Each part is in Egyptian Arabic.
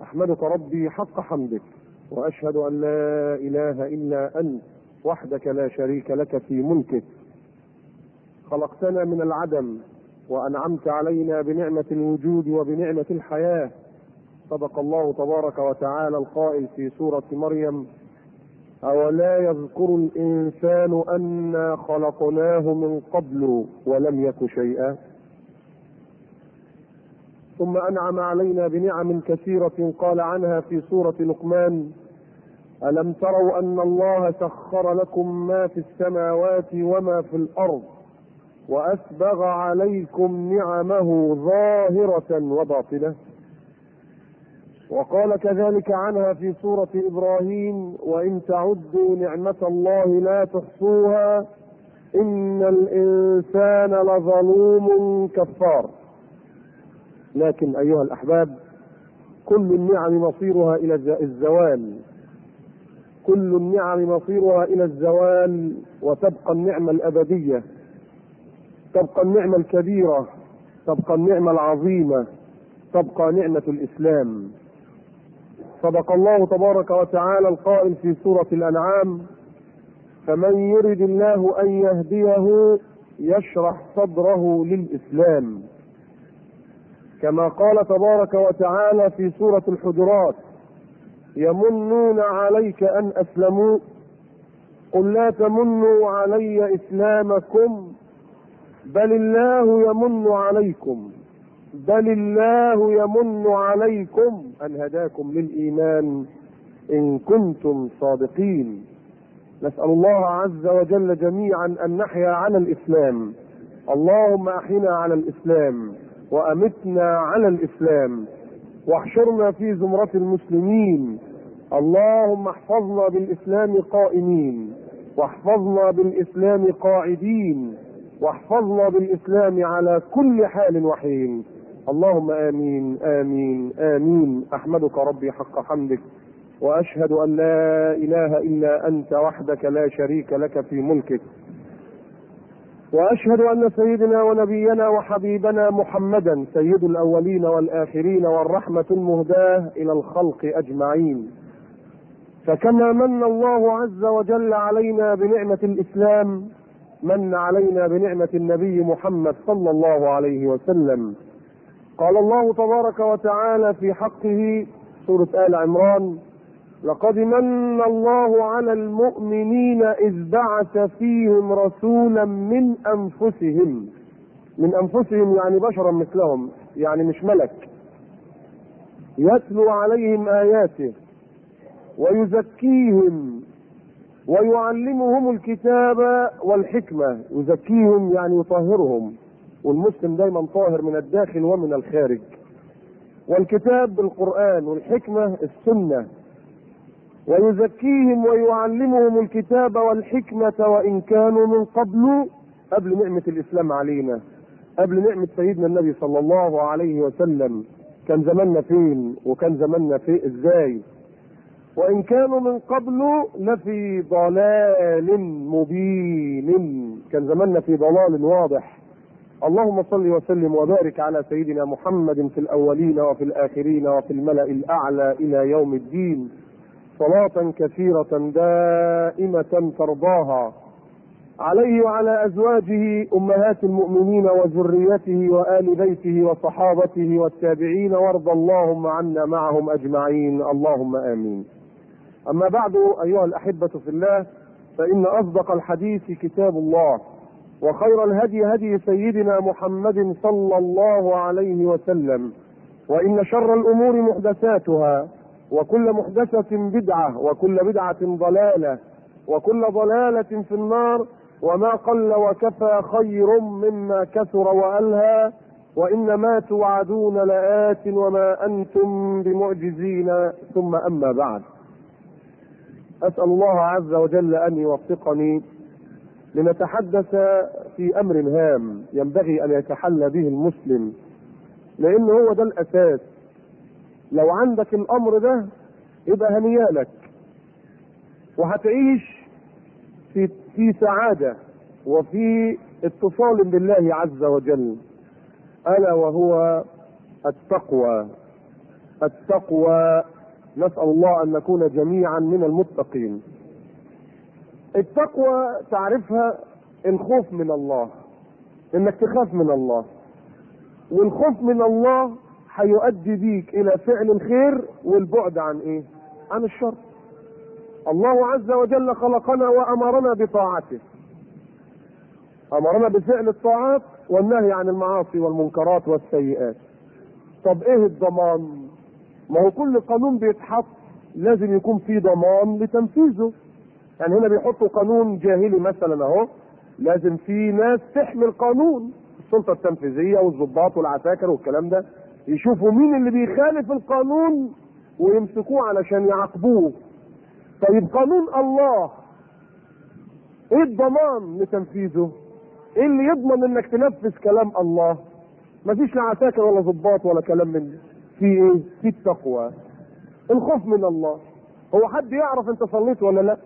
احمدك ربي حق حمدك واشهد ان لا اله الا انت وحدك لا شريك لك في ملكك خلقتنا من العدم وانعمت علينا بنعمه الوجود وبنعمه الحياه صدق الله تبارك وتعالى القائل في سوره مريم أولا يذكر الإنسان أنا خلقناه من قبل ولم يك شيئا ثم أنعم علينا بنعم كثيرة قال عنها في سورة لقمان ألم تروا أن الله سخر لكم ما في السماوات وما في الأرض وأسبغ عليكم نعمه ظاهرة وباطنة وقال كذلك عنها في سورة إبراهيم وإن تعدوا نعمة الله لا تحصوها إن الإنسان لظلوم كفار لكن أيها الأحباب كل النعم مصيرها إلى الزوال كل النعم مصيرها إلى الزوال وتبقى النعمة الأبدية تبقى النعمة الكبيرة تبقى النعمة العظيمة تبقى نعمة الإسلام صدق الله تبارك وتعالى القائل في سورة الأنعام فمن يرد الله أن يهديه يشرح صدره للإسلام كما قال تبارك وتعالى في سورة الحجرات يمنون عليك أن أسلموا قل لا تمنوا علي إسلامكم بل الله يمن عليكم بل الله يمن عليكم ان هداكم للايمان ان كنتم صادقين نسال الله عز وجل جميعا ان نحيا على الاسلام اللهم احينا على الاسلام وامتنا على الاسلام واحشرنا في زمره المسلمين اللهم احفظنا بالاسلام قائمين واحفظنا بالاسلام قاعدين واحفظنا بالاسلام على كل حال وحين اللهم امين امين امين احمدك ربي حق حمدك واشهد ان لا اله الا انت وحدك لا شريك لك في ملكك واشهد ان سيدنا ونبينا وحبيبنا محمدا سيد الاولين والاخرين والرحمه المهداه الى الخلق اجمعين فكما من الله عز وجل علينا بنعمه الاسلام من علينا بنعمه النبي محمد صلى الله عليه وسلم قال الله تبارك وتعالى في حقه سورة آل عمران لقد من الله على المؤمنين إذ بعث فيهم رسولا من أنفسهم من أنفسهم يعني بشرا مثلهم يعني مش ملك يتلو عليهم آياته ويزكيهم ويعلمهم الكتاب والحكمة يزكيهم يعني يطهرهم والمسلم دايما طاهر من الداخل ومن الخارج والكتاب بالقرآن والحكمة السنة ويزكيهم ويعلمهم الكتاب والحكمة وإن كانوا من قبل قبل نعمة الإسلام علينا قبل نعمة سيدنا النبي صلى الله عليه وسلم كان زماننا فين وكان زماننا في ازاي وإن كانوا من قبل لفي ضلال مبين كان زماننا في ضلال واضح اللهم صل وسلم وبارك على سيدنا محمد في الاولين وفي الاخرين وفي الملا الاعلى الى يوم الدين صلاه كثيره دائمه ترضاها عليه وعلى ازواجه امهات المؤمنين وذريته وال بيته وصحابته والتابعين وارض اللهم عنا معهم اجمعين اللهم امين اما بعد ايها الاحبه في الله فان اصدق الحديث كتاب الله وخير الهدي هدي سيدنا محمد صلى الله عليه وسلم وان شر الامور محدثاتها وكل محدثه بدعه وكل بدعه ضلاله وكل ضلاله في النار وما قل وكفى خير مما كثر والهى وان ما توعدون لات وما انتم بمعجزين ثم اما بعد اسال الله عز وجل ان يوفقني لنتحدث في امر هام ينبغي ان يتحلى به المسلم لان هو ده الاساس لو عندك الامر ده يبقى هنيالك وهتعيش في في سعاده وفي اتصال بالله عز وجل الا وهو التقوى التقوى نسأل الله أن نكون جميعا من المتقين التقوى تعرفها الخوف من الله انك تخاف من الله والخوف من الله هيؤدي بيك الى فعل الخير والبعد عن ايه عن الشر الله عز وجل خلقنا وامرنا بطاعته امرنا بفعل الطاعات والنهي عن المعاصي والمنكرات والسيئات طب ايه الضمان ما هو كل قانون بيتحط لازم يكون فيه ضمان لتنفيذه يعني هنا بيحطوا قانون جاهلي مثلا اهو لازم في ناس تحمي القانون السلطه التنفيذيه والضباط والعساكر والكلام ده يشوفوا مين اللي بيخالف القانون ويمسكوه علشان يعاقبوه طيب قانون الله ايه الضمان لتنفيذه ايه اللي يضمن انك تنفذ كلام الله مفيش لا عساكر ولا ضباط ولا كلام من ده في ايه في التقوى الخوف من الله هو حد يعرف انت صليت ولا لا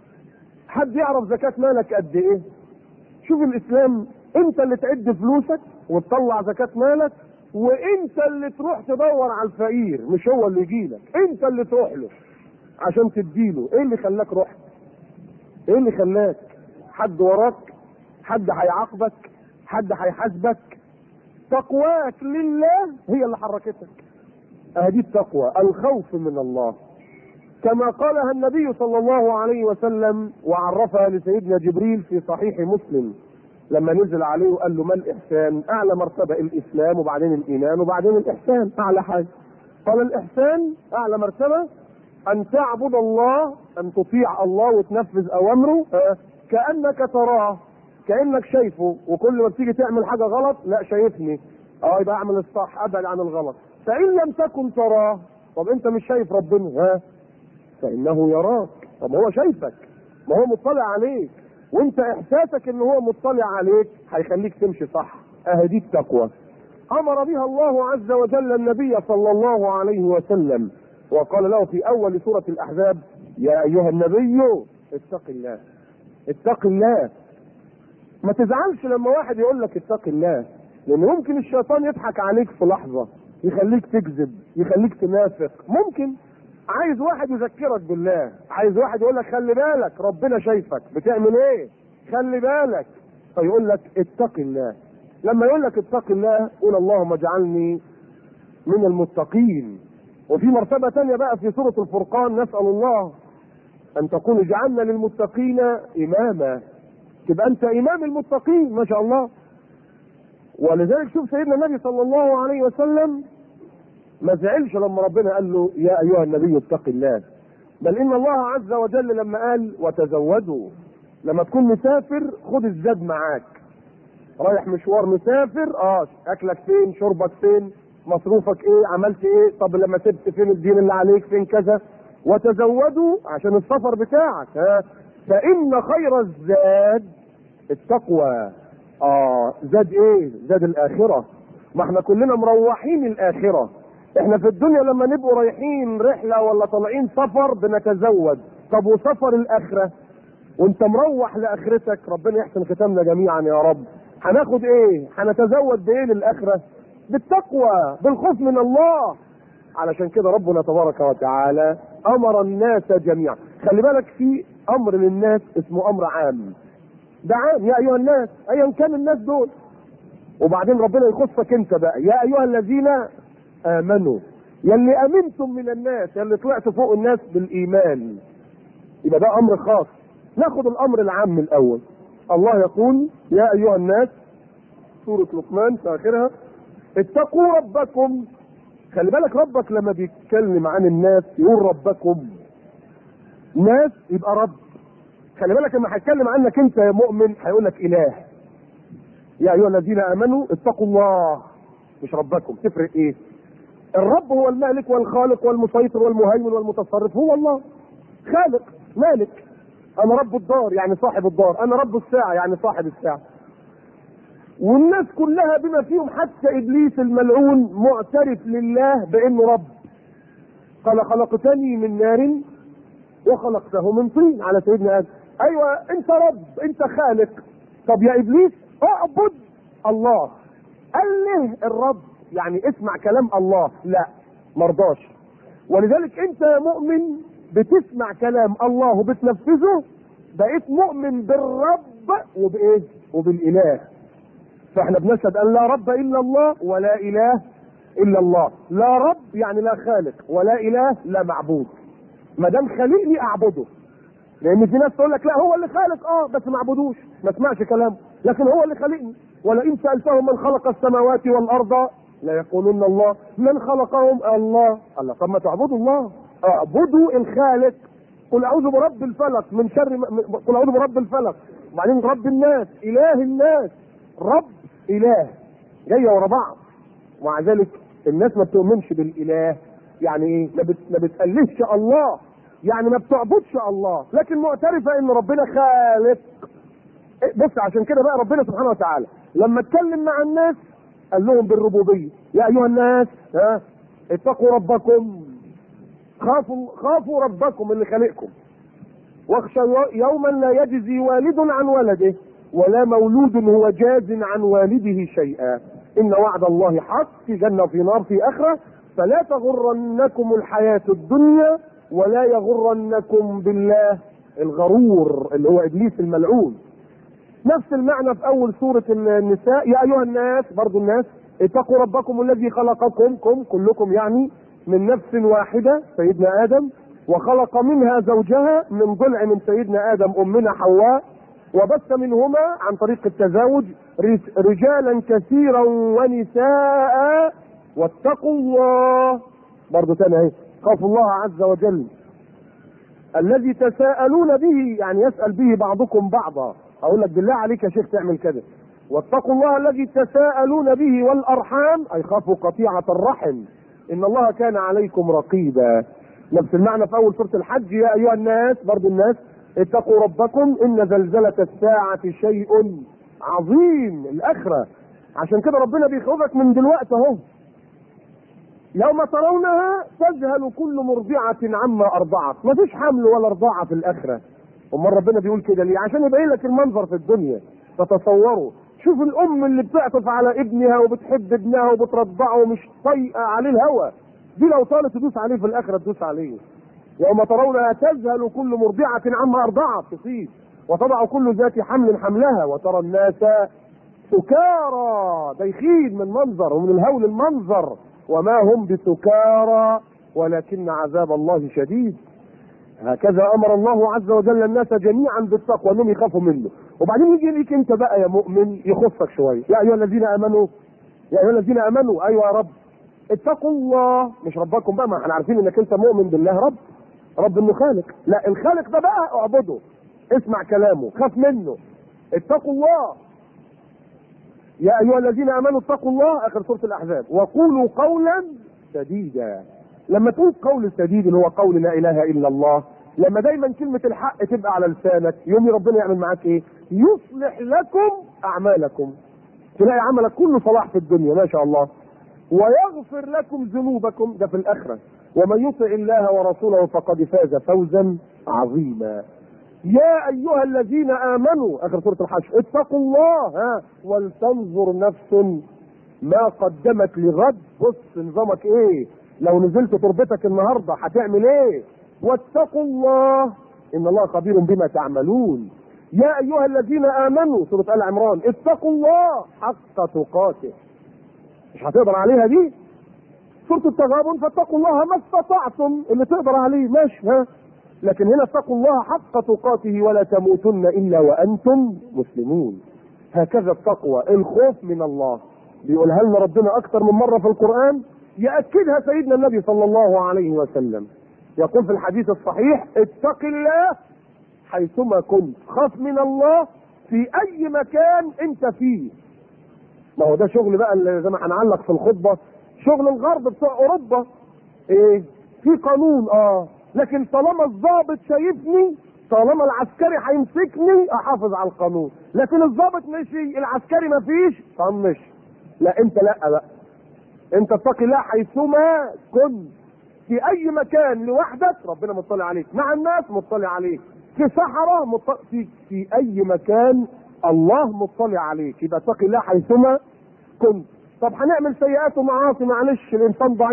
حد يعرف زكاة مالك قد ايه شوف الاسلام انت اللي تعد فلوسك وتطلع زكاة مالك وانت اللي تروح تدور على الفقير مش هو اللي يجيلك انت اللي تروح له عشان تديله ايه اللي خلاك رحت ايه اللي خلاك حد وراك حد هيعاقبك حد هيحاسبك تقواك لله هي اللي حركتك ادي التقوى الخوف من الله كما قالها النبي صلى الله عليه وسلم وعرفها لسيدنا جبريل في صحيح مسلم لما نزل عليه وقال له ما الاحسان اعلى مرتبه الاسلام وبعدين الايمان وبعدين الاحسان اعلى حاجه قال الاحسان اعلى مرتبه ان تعبد الله ان تطيع الله وتنفذ اوامره كانك تراه كانك شايفه وكل ما بتيجي تعمل حاجه غلط لا شايفني اه يبقى اعمل الصح ابعد عن الغلط فان لم تكن تراه طب انت مش شايف ربنا ها فانه يراك طب هو شايفك ما هو مطلع عليك وانت احساسك ان هو مطلع عليك هيخليك تمشي صح اهدي التقوى امر بها الله عز وجل النبي صلى الله عليه وسلم وقال له في اول سوره الاحزاب يا ايها النبي اتق الله اتق الله ما تزعلش لما واحد يقول لك اتق الله لان ممكن الشيطان يضحك عليك في لحظه يخليك تكذب يخليك تنافق ممكن عايز واحد يذكرك بالله عايز واحد يقول لك خلي بالك ربنا شايفك بتعمل ايه خلي بالك فيقول لك اتق الله لما يقول لك اتق الله قول اللهم اجعلني من المتقين وفي مرتبة تانية بقى في سورة الفرقان نسأل الله أن تكون اجعلنا للمتقين إماما تبقى أنت إمام المتقين ما شاء الله ولذلك شوف سيدنا النبي صلى الله عليه وسلم ما زعلش لما ربنا قال له يا ايها النبي اتق الله بل ان الله عز وجل لما قال وتزودوا لما تكون مسافر خد الزاد معاك رايح مشوار مسافر اه اكلك فين شربك فين مصروفك ايه عملت ايه طب لما سبت فين الدين اللي عليك فين كذا وتزودوا عشان السفر بتاعك ها فان خير الزاد التقوى اه زاد ايه زاد الاخره ما احنا كلنا مروحين الاخره احنا في الدنيا لما نبقوا رايحين رحله ولا طالعين سفر بنتزود طب وسفر الاخره وانت مروح لاخرتك ربنا يحسن ختامنا جميعا يا رب هناخد ايه هنتزود بايه للاخره بالتقوى بالخوف من الله علشان كده ربنا تبارك وتعالى امر الناس جميعا خلي بالك في امر للناس اسمه امر عام ده عام يا ايها الناس ايا كان الناس دول وبعدين ربنا يخصك انت بقى يا ايها الذين امنوا يلي امنتم من الناس يلي طلعتوا فوق الناس بالايمان يبقى ده امر خاص ناخد الامر العام الاول الله يقول يا ايها الناس سورة لقمان في اخرها اتقوا ربكم خلي بالك ربك لما بيتكلم عن الناس يقول ربكم ناس يبقى رب خلي بالك لما هيتكلم عنك انت يا مؤمن هيقول لك اله يا ايها الذين امنوا اتقوا الله مش ربكم تفرق ايه الرب هو المالك والخالق والمسيطر والمهيمن والمتصرف هو الله خالق مالك انا رب الدار يعني صاحب الدار انا رب الساعه يعني صاحب الساعه والناس كلها بما فيهم حتى ابليس الملعون معترف لله بانه رب قال خلقتني من نار وخلقته من طين على سيدنا ادم ايوه انت رب انت خالق طب يا ابليس اعبد الله قال له الرب يعني اسمع كلام الله لا مرضاش ولذلك انت يا مؤمن بتسمع كلام الله وبتنفذه بقيت مؤمن بالرب وبايه وبالاله فاحنا بنشهد ان لا رب الا الله ولا اله الا الله لا رب يعني لا خالق ولا اله لا معبود ما دام خالقني اعبده لان في ناس تقول لك لا هو اللي خالق اه بس ما اعبدوش ما اسمعش كلامه لكن هو اللي خالقني ولئن سالتهم من خلق السماوات والارض لا يقولون الله من خلقهم الله الله طب ما تعبدوا الله اعبدوا الخالق قل اعوذ برب الفلق من شر ما... قل اعوذ برب الفلق وبعدين رب الناس اله الناس رب اله جايه ورا بعض ومع ذلك الناس ما بتؤمنش بالاله يعني ايه ما, بت... ما بتألهش الله يعني ما بتعبدش الله لكن معترفه ان ربنا خالق بص عشان كده بقى ربنا سبحانه وتعالى لما اتكلم مع الناس قال لهم بالربوبيه يا ايها الناس ها اتقوا ربكم خافوا خافوا ربكم اللي خلقكم واخشوا يوما لا يجزي والد عن ولده ولا مولود هو جاز عن والده شيئا ان وعد الله حق في جنه في نار في اخره فلا تغرنكم الحياه الدنيا ولا يغرنكم بالله الغرور اللي هو ابليس الملعون نفس المعنى في اول سوره النساء يا ايها الناس برضو الناس اتقوا ربكم الذي خلقكم كم كلكم يعني من نفس واحده سيدنا ادم وخلق منها زوجها من ضلع من سيدنا ادم امنا حواء وبث منهما عن طريق التزاوج رجالا كثيرا ونساء واتقوا الله برضو تاني اهي خافوا الله عز وجل الذي تساءلون به يعني يسأل به بعضكم بعضا اقول لك بالله عليك يا شيخ تعمل كده واتقوا الله الذي تساءلون به والارحام اي خافوا قطيعة الرحم ان الله كان عليكم رقيبا نفس المعنى في اول سورة الحج يا ايها الناس برضو الناس اتقوا ربكم ان زلزلة الساعة شيء عظيم الاخرة عشان كده ربنا بيخوفك من دلوقتي اهو يوم ترونها تذهل كل مرضعة عما أرضعت ما فيش حمل ولا رضاعة في الآخرة أمال ربنا بيقول كده ليه عشان يبين لك المنظر في الدنيا فتصوروا شوف الأم اللي بتعطف على ابنها وبتحب ابنها وبترضعه ومش طايقة عليه الهوى دي لو طالت تدوس عليه في الآخرة تدوس عليه يوم ترونها تذهل كل مرضعة عما أرضعت تصيب وتضع كل ذات حمل حملها وترى الناس سكارى دايخين من منظر ومن الهول المنظر وما هم بسكارى ولكن عذاب الله شديد هكذا امر الله عز وجل الناس جميعا بالتقوى انهم يخافوا منه وبعدين يجي ليك انت بقى يا مؤمن يخصك شويه يا ايها الذين امنوا يا ايها الذين امنوا ايوه يا رب اتقوا الله مش ربكم بقى ما احنا عارفين انك انت مؤمن بالله رب رب انه خالق لا الخالق ده بقى اعبده اسمع كلامه خاف منه اتقوا الله يا ايها الذين امنوا اتقوا الله اخر سوره الاحزاب وقولوا قولا سديدا لما تقول قول سديد اللي هو قول لا اله الا الله لما دايما كلمة الحق تبقى على لسانك يوم ربنا يعمل معاك ايه يصلح لكم اعمالكم تلاقي عملك كله صلاح في الدنيا ما شاء الله ويغفر لكم ذنوبكم ده في الاخرة ومن يطع الله ورسوله فقد فاز فوزا عظيما يا ايها الذين امنوا اخر سوره الحشر اتقوا الله ها ولتنظر نفس ما قدمت لغد بص نظامك ايه لو نزلت تربتك النهارده هتعمل ايه واتقوا الله ان الله خبير بما تعملون يا ايها الذين امنوا سوره ال عمران اتقوا الله حق تقاته مش هتقدر عليها دي سوره التغابن فاتقوا الله ما استطعتم اللي تقدر عليه ماشي ها لكن هنا اتقوا الله حق تقاته ولا تموتن الا وانتم مسلمون هكذا التقوى الخوف من الله بيقولها لنا ربنا اكثر من مره في القران ياكدها سيدنا النبي صلى الله عليه وسلم يقول في الحديث الصحيح اتق الله حيثما كنت خاف من الله في اي مكان انت فيه ما هو ده شغل بقى اللي زي ما هنعلق في الخطبه شغل الغرب بتوع اوروبا ايه في قانون اه لكن طالما الضابط شايفني طالما العسكري هيمسكني احافظ على القانون لكن الضابط مشي العسكري مفيش طنش لا انت لا بقى انت اتقي الله حيثما كنت في اي مكان لوحدك ربنا مطلع عليك مع الناس مطلع عليك في صحراء مطلع في في اي مكان الله مطلع عليك يبقى اتقي الله حيثما كنت طب هنعمل سيئات ومعاصي معلش الانسان ضعيف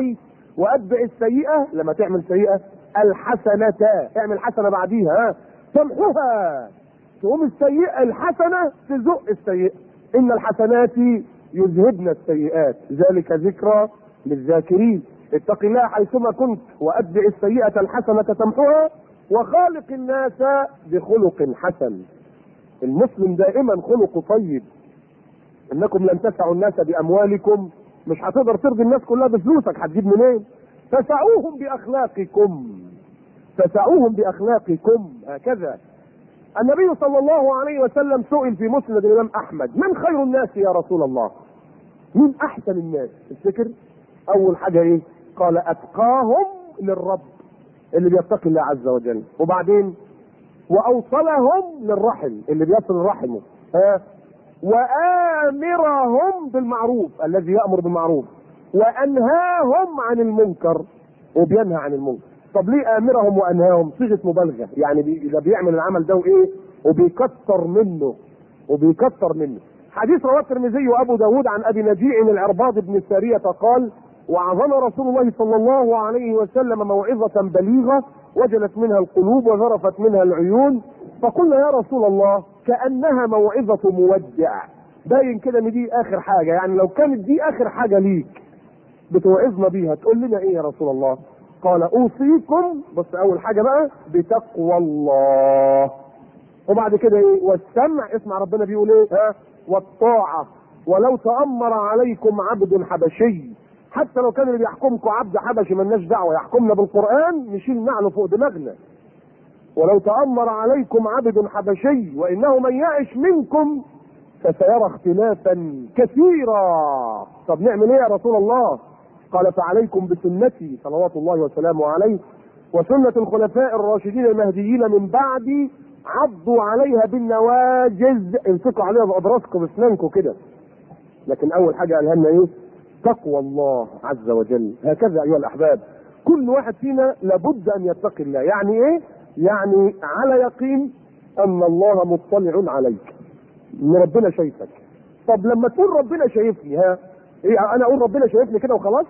واتبع السيئه لما تعمل سيئه الحسنه اعمل حسنه بعديها ها تمحوها تقوم السيئه الحسنه تزق السيئه ان الحسنات يذهبن السيئات ذلك ذكرى للذاكرين اتق الله حيثما كنت واتبع السيئه الحسنه تمحوها وخالق الناس بخلق حسن المسلم دائما خلقه طيب انكم لن تسعوا الناس باموالكم مش هتقدر ترضي الناس كلها بفلوسك هتجيب منين فسعوهم باخلاقكم فسعوهم باخلاقكم هكذا النبي صلى الله عليه وسلم سئل في مسند الامام احمد من خير الناس يا رسول الله مين احسن الناس تفتكر اول حاجه ايه قال اتقاهم للرب اللي بيتقي الله عز وجل وبعدين واوصلهم للرحم اللي بيصل رحمه ها وامرهم بالمعروف الذي يامر بالمعروف وانهاهم عن المنكر وبينهى عن المنكر طب ليه امرهم وانهاهم صيغه مبالغه يعني بي... اذا بيعمل العمل ده وايه وبيكتر منه وبيكتر منه حديث رواه الترمذي وابو داود عن ابي نجيع العرباض بن ساريه قال وعظنا رسول الله صلى الله عليه وسلم موعظة بليغة وجلت منها القلوب وذرفت منها العيون فقلنا يا رسول الله كأنها موعظة مودع باين كده ان دي اخر حاجة يعني لو كانت دي اخر حاجة ليك بتوعظنا بيها تقول لنا ايه يا رسول الله قال اوصيكم بص اول حاجة بقى بتقوى الله وبعد كده ايه والسمع اسمع ربنا بيقول ايه ها والطاعة ولو تأمر عليكم عبد حبشي حتى لو كان اللي بيحكمكم عبد حبشي ملناش دعوه يحكمنا بالقران نشيل نعله فوق دماغنا ولو تامر عليكم عبد حبشي وانه من يعش منكم فسيرى اختلافا كثيرا طب نعمل ايه يا رسول الله قال فعليكم بسنتي صلوات الله وسلامه عليه وسنة الخلفاء الراشدين المهديين من بعدي عضوا عليها بالنواجز امسكوا عليها بأضراسكم باسنانكم كده لكن أول حاجة قالها لنا إيه؟ تقوى الله عز وجل هكذا ايها الاحباب كل واحد فينا لابد ان يتقي الله يعني ايه يعني على يقين ان الله مطلع عليك ان ربنا شايفك طب لما تقول ربنا شايفني ها ايه انا اقول ربنا شايفني كده وخلاص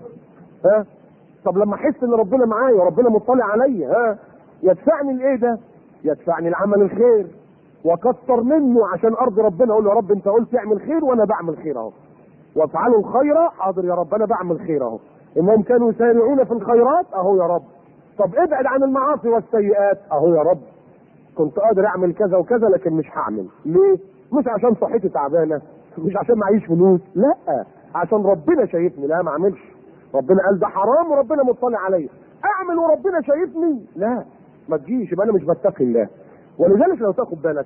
ها طب لما احس ان ربنا معايا وربنا مطلع عليا ها يدفعني لايه ده يدفعني لعمل الخير واكتر منه عشان ارضي ربنا اقول له يا رب انت قلت اعمل خير وانا بعمل خير اهو وافعلوا الخير حاضر يا رب انا بعمل خير اهو انهم كانوا يسارعون في الخيرات اهو يا رب طب ابعد عن المعاصي والسيئات اهو يا رب كنت قادر اعمل كذا وكذا لكن مش هعمل ليه مش عشان صحتي تعبانه مش عشان معيش فلوس لا عشان ربنا شايفني لا ما اعملش ربنا قال ده حرام وربنا مطلع عليا اعمل وربنا شايفني لا ما تجيش يبقى انا مش بتقي الله ولذلك لو تاخد بالك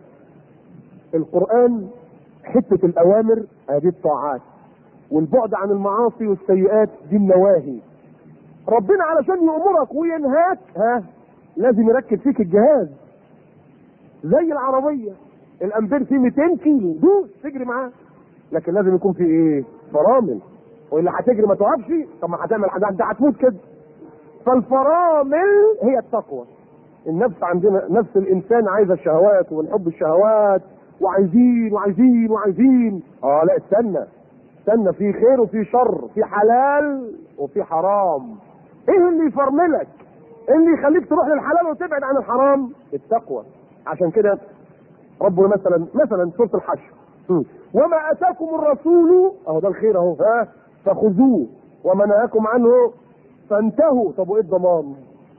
القران حته الاوامر ادي الطاعات والبعد عن المعاصي والسيئات دي النواهي ربنا علشان يأمرك وينهاك ها لازم يركب فيك الجهاز زي العربية الأمبير فيه 200 كيلو دوس تجري معاه لكن لازم يكون في ايه فرامل والا هتجري ما توقفش طب ما هتعمل حاجه انت هتموت كده فالفرامل هي التقوى النفس عندنا نفس الانسان عايزه الشهوات وبنحب الشهوات وعايزين وعايزين وعايزين اه لا استنى استنى في خير وفي شر في حلال وفي حرام ايه اللي يفرملك ايه اللي يخليك تروح للحلال وتبعد عن الحرام التقوى عشان كده ربنا مثلا مثلا سوره الحشر وما اتاكم الرسول اهو ده الخير اهو ها فخذوه وما نهاكم عنه فانتهوا طب وايه الضمان؟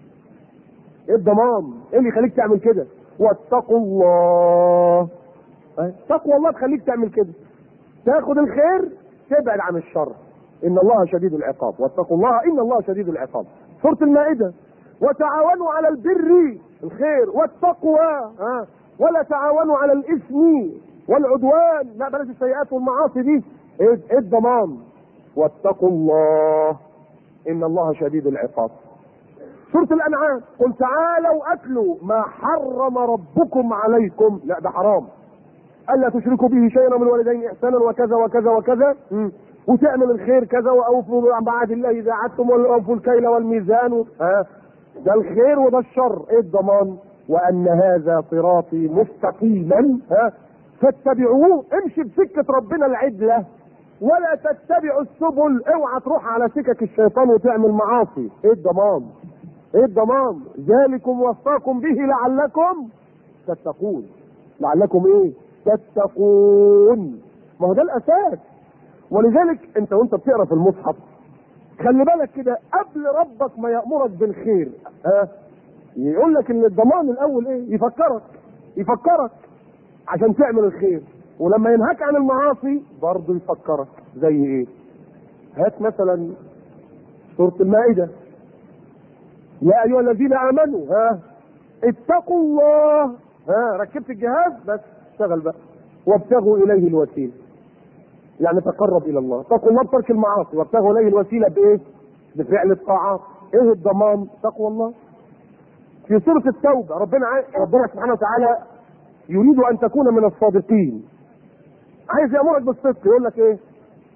ايه الضمان؟ ايه اللي يخليك تعمل كده؟ واتقوا الله تقوى الله تخليك تعمل كده تاخد الخير تبعد عن الشر ان الله شديد العقاب واتقوا الله ان الله شديد العقاب سوره المائده وتعاونوا على البر الخير والتقوى ها ولا تعاونوا على الاثم والعدوان لا بلاش السيئات والمعاصي دي ايه إيه الضمان واتقوا الله ان الله شديد العقاب سورة الأنعام قل تعالوا أتلوا ما حرم ربكم عليكم لا ده حرام ألا تشركوا به شيئا من الوالدين إحسانا وكذا وكذا وكذا م. وتعمل الخير كذا وأوفوا بعد الله إذا عدتم وأوفوا الكيل والميزان و... ها ده الخير وده الشر إيه الضمان وأن هذا صراطي مستقيما ها فاتبعوه امشي بسكة ربنا العدلة ولا تتبعوا السبل اوعى تروح على سكك الشيطان وتعمل معاصي ايه الضمان ايه الضمان ذلكم وصاكم به لعلكم تتقون لعلكم ايه تتقون ما هو ده الاساس ولذلك انت وانت بتقرا في المصحف خلي بالك كده قبل ربك ما يامرك بالخير ها يقول لك ان الضمان الاول ايه يفكرك يفكرك عشان تعمل الخير ولما ينهاك عن المعاصي برضه يفكرك زي ايه هات مثلا سورة المائدة يا أيها الذين آمنوا ها اتقوا الله ها ركبت الجهاز بس اشتغل بقى وابتغوا إليه الوسيلة يعني تقرب إلى الله اتقوا الله بترك المعاصي وابتغوا إليه الوسيلة بإيه؟ بفعل الطاعات إيه الضمان؟ تقوى الله في سورة التوبة ربنا عاي... ربنا سبحانه وتعالى يريد أن تكون من الصادقين عايز يأمرك بالصدق يقول لك إيه؟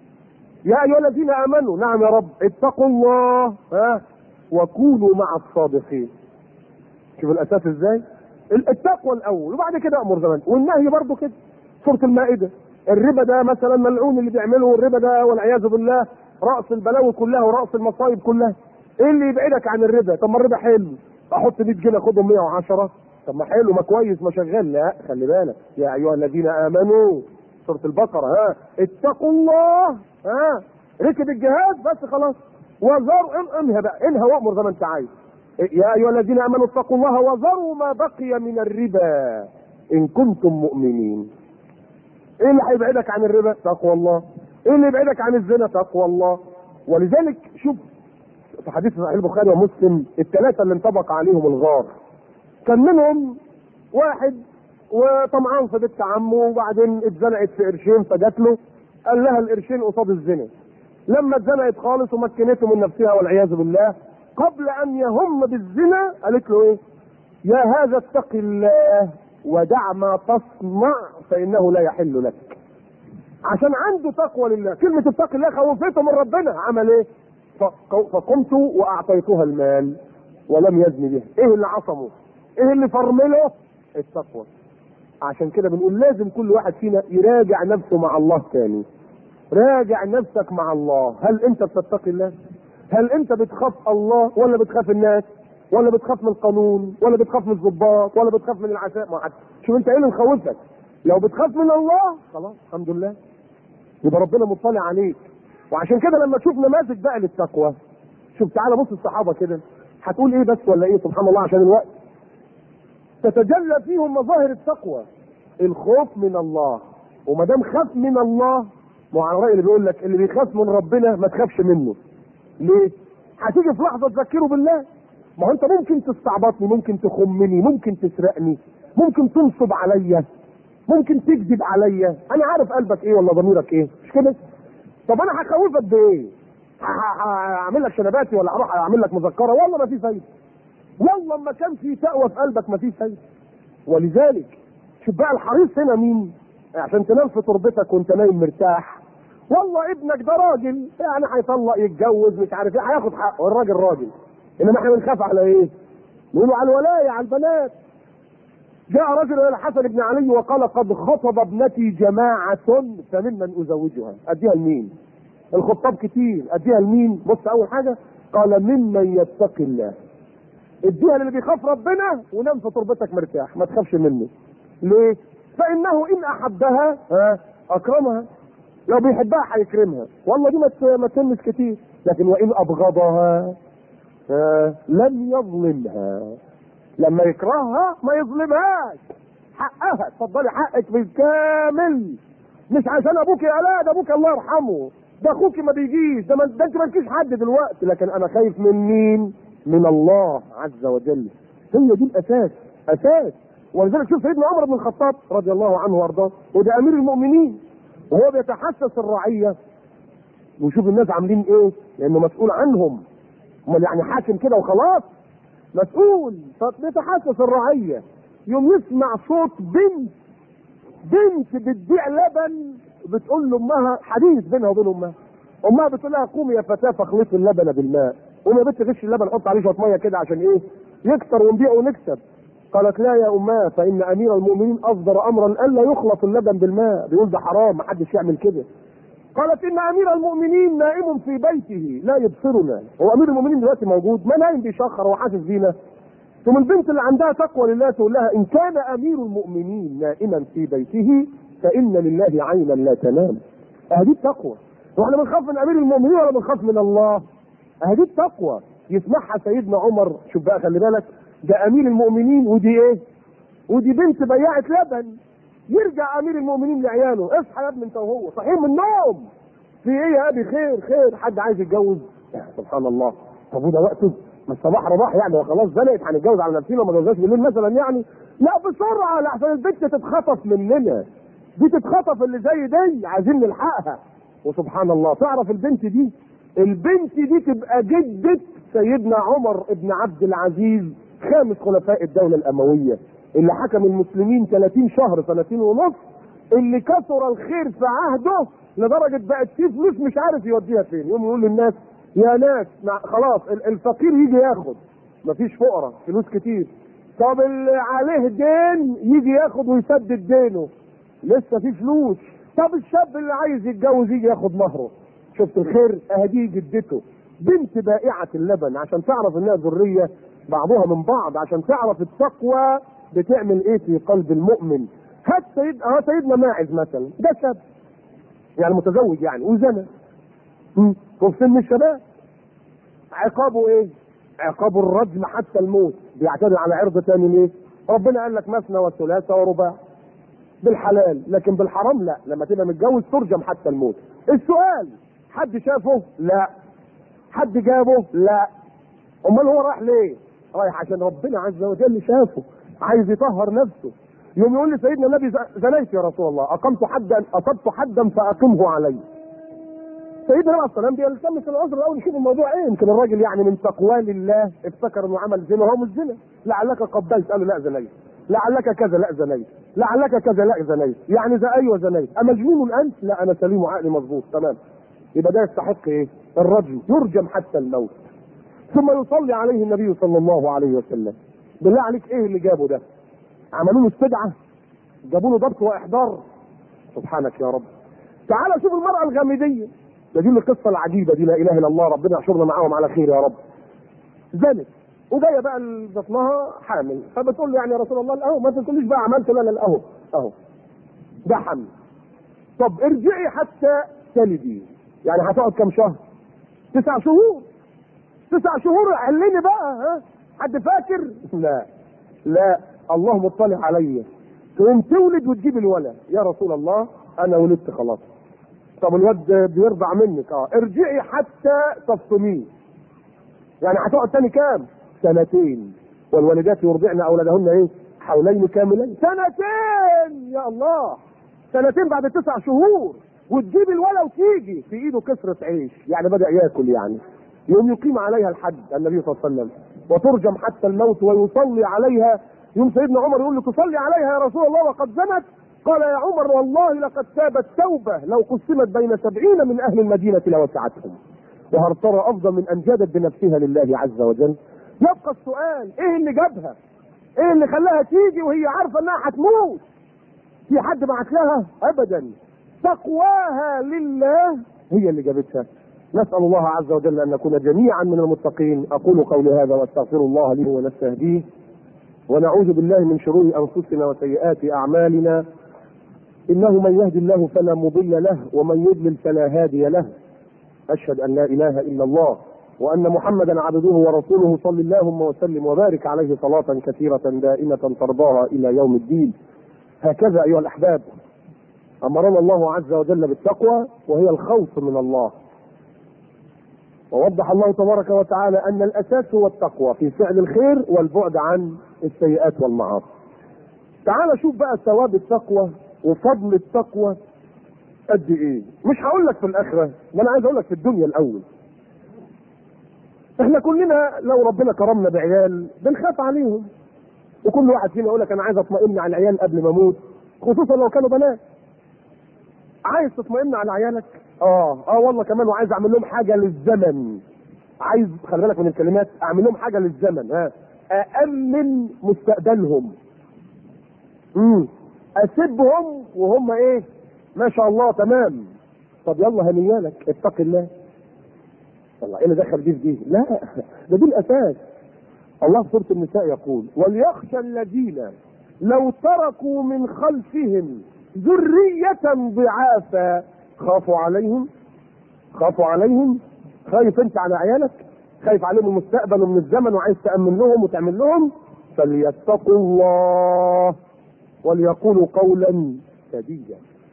يا أيها الذين آمنوا نعم يا رب اتقوا الله ها وكونوا مع الصادقين شوف الأساس إزاي؟ التقوى الأول وبعد كده أمر زمان والنهي برضه كده سورة المائدة الربا ده مثلا ملعون اللي بيعمله الربا ده والعياذ بالله رأس البلاوي كلها ورأس المصايب كلها ايه اللي يبعدك عن الربا طب ما الربا حلو احط 100 جنيه اخدهم 110 طب ما حلو ما كويس ما شغال لا خلي بالك يا ايها الذين امنوا سوره البقره ها اتقوا الله ها ركب الجهاز بس خلاص وذروا انهى بقى انهى وامر زي ما انت عايز يا ايها الذين امنوا اتقوا الله وذروا ما بقي من الربا ان كنتم مؤمنين ايه اللي هيبعدك عن الربا تقوى الله ايه اللي يبعدك عن الزنا تقوى الله ولذلك شوف في حديث صحيح البخاري ومسلم الثلاثه اللي انطبق عليهم الغار كان منهم واحد وطمعان في بنت عمه وبعدين اتزنقت في قرشين فجات له قال لها القرشين قصاد الزنا لما اتزنقت خالص ومكنته من نفسها والعياذ بالله قبل ان يهم بالزنا قالت له ايه يا هذا اتق الله ودع ما تصنع فانه لا يحل لك عشان عنده تقوى لله كلمة اتق الله خوفته من ربنا عمل ايه فقمت واعطيتها المال ولم يزن بها ايه اللي عصمه ايه اللي فرمله التقوى عشان كده بنقول لازم كل واحد فينا يراجع نفسه مع الله تاني راجع نفسك مع الله هل انت بتتقي الله هل انت بتخاف الله ولا بتخاف الناس ولا بتخاف من القانون ولا بتخاف من الضباط ولا بتخاف من العشاء ما حد شوف انت ايه اللي مخوفك لو بتخاف من الله خلاص الحمد لله يبقى ربنا مطلع عليك وعشان كده لما تشوف نماذج بقى للتقوى شوف تعالى بص الصحابه كده هتقول ايه بس ولا ايه سبحان الله عشان الوقت تتجلى فيهم مظاهر التقوى الخوف من الله وما دام خاف من الله ما على الراي اللي بيقول لك اللي بيخاف من ربنا ما تخافش منه ليه؟ هتيجي في لحظه تذكره بالله ما هو انت ممكن تستعبطني ممكن تخمني ممكن تسرقني ممكن تنصب عليا ممكن تكذب عليا انا عارف قلبك ايه ولا ضميرك ايه مش كده طب انا هخوفك بايه هعمل لك شنباتي ولا هروح اعمل لك مذكره والله ما في فايده والله ما كان في تقوى في قلبك ما في فايده ولذلك شوف بقى الحريص هنا مين عشان تنام في تربتك وانت نايم مرتاح والله ابنك ده راجل يعني هيطلق يتجوز مش عارف ايه هياخد حقه الراجل راجل انما احنا بنخاف على ايه؟ نقولوا على الولايه على البنات جاء رجل الى الحسن بن علي وقال قد خطب ابنتي جماعة فممن ازوجها اديها لمين الخطاب كتير اديها لمين بص اول حاجة قال ممن يتقي الله اديها للي بيخاف ربنا ونام في تربتك مرتاح ما تخافش منه ليه فانه ان احبها ها اكرمها لو بيحبها هيكرمها والله دي ما تسمش كتير لكن وان ابغضها ها لم يظلمها لما يكرهها ما يظلمهاش حقها اتفضلي حقك بالكامل مش عشان ابوك يا لا ده ابوك الله يرحمه ده اخوك ما بيجيش ده, ده انت ما تجيش حد دلوقتي لكن انا خايف من مين من الله عز وجل هي دي الاساس اساس ولذلك شوف سيدنا عمر بن الخطاب رضي الله عنه وارضاه وده امير المؤمنين وهو بيتحسس الرعيه ويشوف الناس عاملين ايه لانه مسؤول عنهم امال يعني حاكم كده وخلاص مسؤول فبيتحسس الرعيه يوم يسمع صوت بنت بنت بتبيع لبن بتقول لامها حديث بينها وبين امها امها بتقول لها قومي يا فتاه فاخلطي اللبن بالماء قومي يا بنت غش اللبن حط عليه شويه ميه كده عشان ايه يكتر ونبيع ونكسب قالت لا يا اماه فان امير المؤمنين اصدر امرا الا يخلط اللبن بالماء بيقول ده حرام ما حدش يعمل كده قالت ان امير المؤمنين نائم في بيته لا يبصرنا هو امير المؤمنين دلوقتي موجود ما نايم بيشخر وحاسس بينا ثم البنت اللي عندها تقوى لله تقول لها ان كان امير المؤمنين نائما في بيته فان لله عينا لا تنام هذه التقوى هو احنا بنخاف من امير المؤمنين ولا بنخاف من الله هذه التقوى يسمعها سيدنا عمر شوف بقى خلي بالك ده امير المؤمنين ودي ايه ودي بنت بياعة لبن يرجع امير المؤمنين لعياله اصحى يا ابني انت وهو صحيح من النوم في ايه يا ابي خير خير حد عايز يتجوز يا سبحان الله طب وده وقته ما الصباح رباح يعني خلاص زنقت هنتجوز على نفسنا وما جوزناش بالليل مثلا يعني لا بسرعه لحسن البنت تتخطف مننا دي تتخطف اللي زي دي عايزين نلحقها وسبحان الله تعرف البنت دي البنت دي تبقى جدة سيدنا عمر بن عبد العزيز خامس خلفاء الدولة الأموية اللي حكم المسلمين 30 شهر سنتين ونص اللي كثر الخير في عهده لدرجة بقت فيه فلوس مش عارف يوديها فين يقوم يقول للناس يا ناس مع- خلاص ال- الفقير يجي ياخد مفيش فقراء فلوس كتير طب اللي عليه دين يجي ياخد ويسدد دينه لسه في فلوس طب الشاب اللي عايز يتجوز يجي ياخد مهره شفت الخير اهدي جدته بنت بائعة اللبن عشان تعرف انها ذرية بعضها من بعض عشان تعرف التقوى بتعمل ايه في قلب المؤمن هات سيد اه سيدنا ماعز مثلا ده شاب يعني متزوج يعني وزنى مم. وفي سن الشباب عقابه ايه؟ عقابه الرجم حتى الموت بيعتدي على عرض تاني ليه؟ ربنا قال لك مثنى وثلاثة ورباع بالحلال لكن بالحرام لا لما تبقى متجوز ترجم حتى الموت السؤال حد شافه لا حد جابه لا امال هو راح ليه رايح عشان ربنا عز وجل شافه عايز يطهر نفسه يوم يقول لي سيدنا النبي ز- زنيت يا رسول الله اقمت حدا اصبت حدا فاقمه علي سيدنا عليه السلام بيلتمس العذر الاول يشوف الموضوع ايه يمكن الراجل يعني من تقوى لله افتكر انه عمل زنا هو مش زنا لعلك قبلت قال له لا زنيت لعلك كذا لا زنيت لعلك كذا لا زنيت يعني ذا ايوه زنيت امجنون انت لا انا سليم وعقلي مظبوط تمام يبقى ده يستحق ايه الرجم يرجم حتى الموت ثم يصلي عليه النبي صلى الله عليه وسلم بالله عليك ايه اللي جابه ده عملوا له استدعاء جابوا له ضبط واحضار سبحانك يا رب تعال شوف المرأة الغامدية ده دي القصة العجيبة دي لا إله إلا الله ربنا يحشرنا معاهم على خير يا رب زنت وجاية بقى بطنها حامل فبتقول له يعني يا رسول الله اهو ما تقوليش بقى عملت لا لا اهو اهو ده حمل طب ارجعي حتى تلدي يعني هتقعد كام شهر؟ تسع شهور تسع شهور علني بقى ها حد فاكر؟ لا لا الله مطلع عليا تقوم تولد وتجيب الولد يا رسول الله انا ولدت خلاص طب الواد بيرضع منك اه ارجعي حتى تفطميه يعني هتقعد تاني كام سنتين والوالدات يرضعن اولادهن ايه حولين كاملين سنتين يا الله سنتين بعد تسع شهور وتجيب الولد وتيجي في ايده كسرة عيش يعني بدأ ياكل يعني يوم يقيم عليها الحد النبي صلى الله عليه وسلم وترجم حتى الموت ويصلي عليها يوم سيدنا عمر يقول له تصلي عليها يا رسول الله وقد زنت قال يا عمر والله لقد تابت توبة لو قسمت بين سبعين من أهل المدينة لوسعتهم وهل ترى أفضل من أن جادت بنفسها لله عز وجل يبقى السؤال إيه اللي جابها إيه اللي خلاها تيجي وهي عارفة إنها هتموت في حد بعت لها أبدا تقواها لله هي اللي جابتها نسأل الله عز وجل أن نكون جميعا من المتقين أقول قولي هذا وأستغفر الله لي ونستهديه ونعوذ بالله من شرور أنفسنا وسيئات أعمالنا إنه من يهدي الله فلا مضل له ومن يضلل فلا هادي له أشهد أن لا إله إلا الله وأن محمدا عبده ورسوله صل اللهم وسلم وبارك عليه صلاة كثيرة دائمة ترضاها إلى يوم الدين هكذا أيها الأحباب أمرنا الله عز وجل بالتقوى وهي الخوف من الله ووضح الله تبارك وتعالى أن الأساس هو التقوى في فعل الخير والبعد عن السيئات والمعاصي تعال شوف بقى ثواب التقوى وفضل التقوى قد ايه مش هقول لك في الاخره ده انا عايز اقول لك في الدنيا الاول احنا كلنا لو ربنا كرمنا بعيال بنخاف عليهم وكل واحد فينا يقول لك انا عايز اطمئن على العيال قبل ما اموت خصوصا لو كانوا بنات عايز تطمئن على عيالك اه اه والله كمان وعايز اعمل لهم حاجه للزمن عايز خلي بالك من الكلمات اعمل لهم حاجه للزمن ها أأمن مستقبلهم امم اسيبهم وهم ايه ما شاء الله تمام طب يلا هنيالك اتق الله والله ايه اللي دخل دي في دي؟ لا ده دي الاساس الله في سوره النساء يقول وليخشى الذين لو تركوا من خلفهم ذرية ضعافا خافوا عليهم خافوا عليهم خايف انت على عيالك خايف عليهم المستقبل ومن الزمن وعايز تأمن لهم وتعمل لهم فليتقوا الله وليقولوا قولا سديدا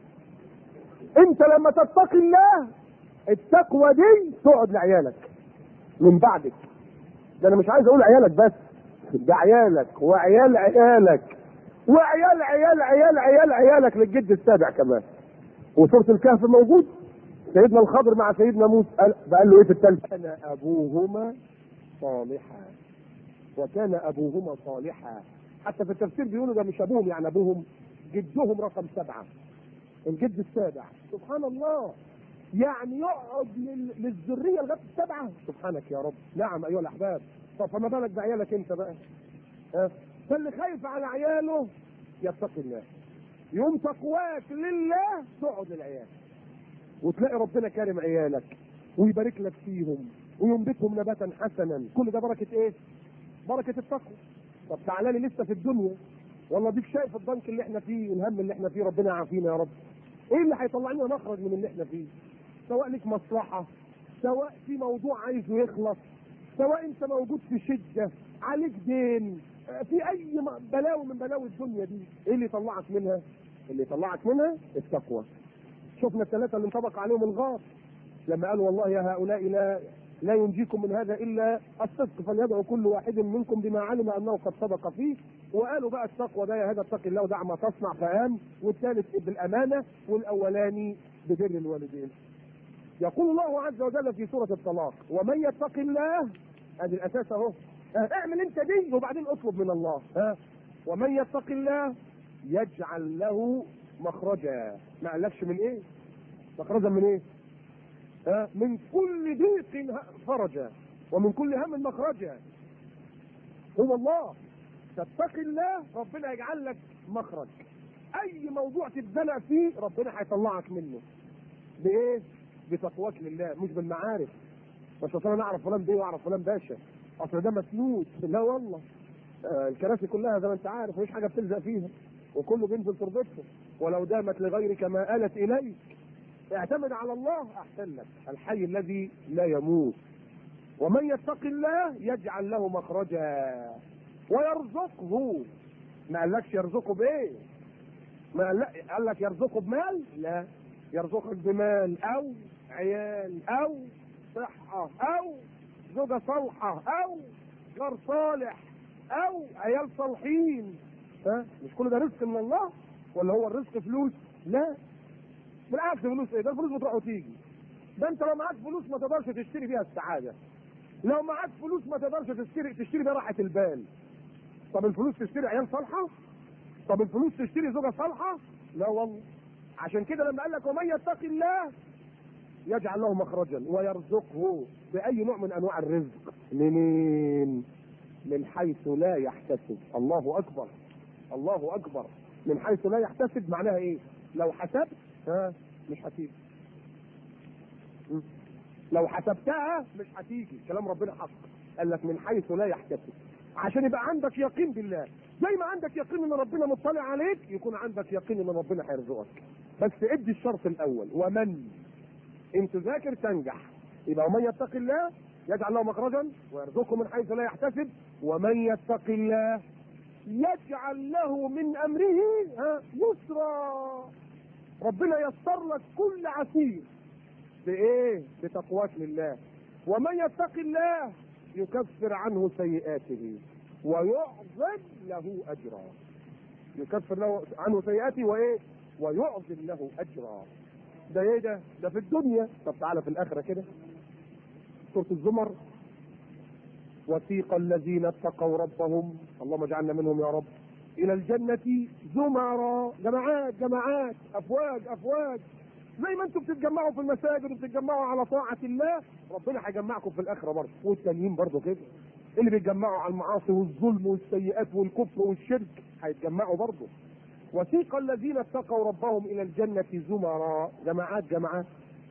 انت لما تتقي الله التقوى دي تقعد لعيالك من بعدك ده انا مش عايز اقول عيالك بس ده عيالك وعيال عيالك وعيال عيال عيال عيال عيالك للجد السابع كمان وسورة الكهف موجود سيدنا الخضر مع سيدنا موسى قال قال له ايه في الثالث كان ابوهما صالحا وكان ابوهما صالحا حتى في التفسير بيقولوا ده مش ابوهم يعني ابوهم جدهم رقم سبعه الجد السابع سبحان الله يعني يقعد لل- للذريه لغايه السبعه سبحانك يا رب نعم ايها الاحباب طب فما بالك بعيالك انت بقى ها فاللي خايف على عياله يتقي الله يوم تقواك لله تقعد للعيال وتلاقي ربنا كارم عيالك ويبارك لك فيهم وينبتهم نباتا حسنا كل ده بركه ايه بركه التقوى طب تعالى لي لسه في الدنيا والله ديك شايف الضنك اللي احنا فيه الهم اللي احنا فيه ربنا يعافينا يا رب ايه اللي هيطلع لنا مخرج من اللي احنا فيه سواء لك مصلحه سواء في موضوع عايزه يخلص سواء انت موجود في شده عليك دين آه، في اي م- بلاوي من بلاوي الدنيا دي ايه اللي يطلعك منها اللي يطلعك منها التقوى شفنا الثلاثه اللي انطبق عليهم الغار لما قالوا والله يا هؤلاء لا لا ينجيكم من هذا الا الصدق فليدعو كل واحد منكم بما علم انه قد صدق فيه وقالوا بقى التقوى ده يا هذا اتق الله ودع ما تصنع فهام والثالث بالامانه والاولاني ببر الوالدين يقول الله عز وجل في سوره الطلاق ومن يتق الله ادي الاساس اهو ها، اعمل انت دي وبعدين اطلب من الله ها ومن يتق الله يجعل له مخرجا ما قالكش من ايه مخرجا من ايه ها من كل ضيق ه- فرجا ومن كل هم مخرجا هو الله تتقي الله ربنا يجعل لك مخرج اي موضوع تتزنق فيه ربنا هيطلعك منه بايه بتقواك لله مش بالمعارف مش اصل انا اعرف فلان بيه واعرف فلان باشا اصل ده مسنود لا والله آه الكراسي كلها زي ما انت عارف مفيش حاجه بتلزق فيها وكله بينزل تربطه ولو دامت لغيرك ما آلت اليك اعتمد على الله احسن لك الحي الذي لا يموت ومن يتق الله يجعل له مخرجا ويرزقه ما قالكش يرزقه بايه ما قال لا قال لك يرزقه بمال لا يرزقك بمال او عيال او صحة او زوجة صالحة او جار صالح او عيال صالحين ها مش كل ده رزق من الله ولا هو الرزق فلوس لا بالعكس فلوس ايه ده الفلوس بتروح وتيجي ده انت لو معاك فلوس ما تقدرش تشتري بيها السعادة لو معاك فلوس ما تقدرش تشتري تشتري بيها راحة البال طب الفلوس تشتري عيال صالحة طب الفلوس تشتري زوجة صالحة لا والله عشان كده لما قال لك ومن يتق الله يجعل له مخرجا ويرزقه بأي نوع من أنواع الرزق منين من حيث لا يحتسب الله أكبر الله أكبر من حيث لا يحتسب معناها إيه لو حسبت ها مش هتيجي م. لو حسبتها مش هتيجي كلام ربنا حق قال لك من حيث لا يحتسب عشان يبقى عندك يقين بالله زي ما عندك يقين ان ربنا مطلع عليك يكون عندك يقين ان ربنا هيرزقك بس ادي الشرط الاول ومن ان تذاكر تنجح يبقى ومن يتق الله يجعل له مخرجا ويرزقه من حيث لا يحتسب ومن يتق الله يجعل له من امره ها يسرا ربنا يسر لك كل عسير بايه بتقواك لله ومن يتق الله يكفر عنه سيئاته ويعظم له اجرا يكفر له عنه سيئاته وايه ويعظم له اجرا ده ايه ده ده في الدنيا طب تعالى في الاخره كده سوره الزمر وسيق الذين اتقوا ربهم اللهم اجعلنا منهم يا رب الى الجنه زمرا جماعات جماعات افواج افواج زي ما انتم بتتجمعوا في المساجد وبتتجمعوا على طاعه الله ربنا هيجمعكم في الاخره برضه والتانيين برضه كده اللي بيتجمعوا على المعاصي والظلم والسيئات والكفر والشرك هيتجمعوا برضه وسيق الذين اتقوا ربهم الى الجنه زمرا جماعات جماعات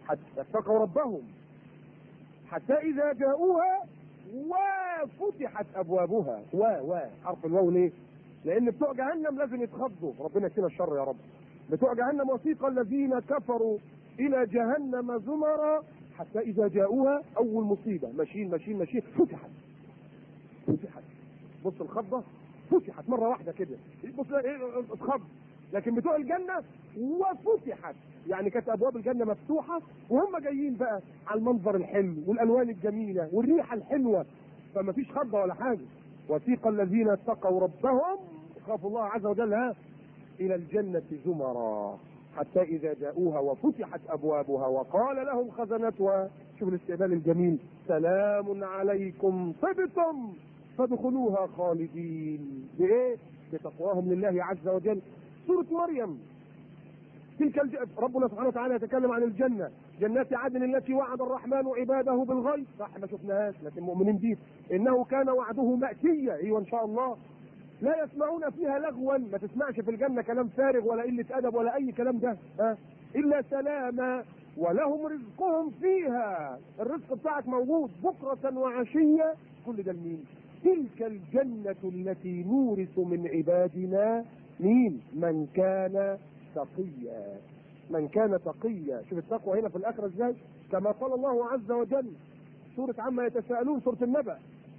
حتى اتقوا ربهم حتى اذا جاءوها وفتحت ابوابها و و حرف الواو ليه؟ لان بتوع جهنم لازم يتخضوا ربنا يكفينا الشر يا رب بتوع جهنم وثيق الذين كفروا الى جهنم زمرا حتى اذا جاءوها اول مصيبه ماشيين ماشيين ماشيين فتحت فتحت بص الخضه فتحت مره واحده كده بص ايه اتخض لكن بتوع الجنه وفتحت يعني كانت ابواب الجنه مفتوحه وهم جايين بقى على المنظر الحلو والالوان الجميله والريحه الحلوه فما فيش خضه ولا حاجه وثيق الذين اتقوا ربهم خافوا الله عز وجل ها الى الجنه زمرا حتى اذا جاءوها وفتحت ابوابها وقال لهم خزنتها شوف الاستقبال الجميل سلام عليكم طبتم فادخلوها خالدين بايه؟ بتقواهم لله عز وجل سورة مريم تلك الج... ربنا سبحانه وتعالى يتكلم عن الجنة جنات عدن التي وعد الرحمن عباده بالغيب صح ما شفناهاش لكن مؤمنين بيه انه كان وعده مأتيا ايوه ان شاء الله لا يسمعون فيها لغوا ما تسمعش في الجنة كلام فارغ ولا قلة أدب ولا أي كلام ده ها إلا سلاما ولهم رزقهم فيها الرزق بتاعك موجود بكرة وعشية كل ده لمين تلك الجنة التي نورث من عبادنا مين من كان تقيا من كان تقيا شوف التقوى هنا في الآخرة ازاي كما قال الله عز وجل سورة عما يتساءلون سورة النبأ